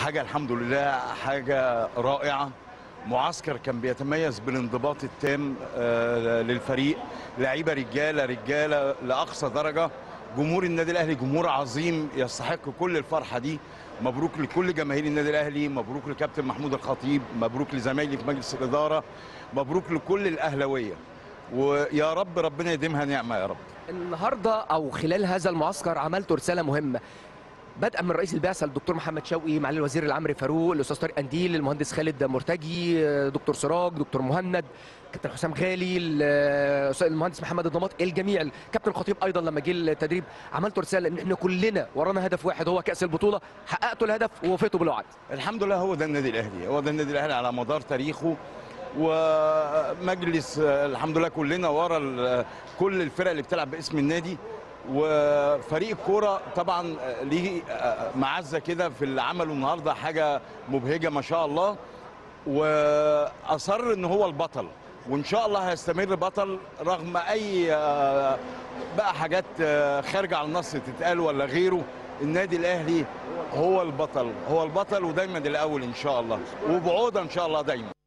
حاجه الحمد لله حاجه رائعه معسكر كان بيتميز بالانضباط التام آه، للفريق لعيبه رجاله رجاله لاقصى درجه جمهور النادي الاهلي جمهور عظيم يستحق كل الفرحه دي مبروك لكل جماهير النادي الاهلي مبروك لكابتن محمود الخطيب مبروك لزمايلي في مجلس الاداره مبروك لكل الاهلاويه ويا رب ربنا يديمها نعمه يا رب النهارده او خلال هذا المعسكر عملتوا رساله مهمه بدءا من رئيس البعثه الدكتور محمد شوقي معالي الوزير العمري فاروق الاستاذ طارق قنديل المهندس خالد مرتجي دكتور سراج دكتور مهند كابتن حسام غالي ال- المهندس محمد الضماط الجميع كابتن الخطيب ايضا لما جه التدريب عملتوا رساله ان احنا كلنا ورانا هدف واحد هو كاس البطوله حققتوا الهدف ووفيتوا بالوعد الحمد لله هو ده النادي الاهلي هو ده النادي الاهلي على مدار تاريخه ومجلس آه، الحمد لله كلنا ورا ال- كل الفرق اللي بتلعب باسم النادي وفريق الكوره طبعا آه، ليه آه، معزه كده في اللي عمله النهارده حاجه مبهجه ما شاء الله واصر ان هو البطل وان شاء الله هيستمر بطل رغم اي آه، بقى حاجات آه، خارجه عن النص تتقال ولا غيره النادي الاهلي هو البطل هو البطل ودايما الاول ان شاء الله وبعوده ان شاء الله دايما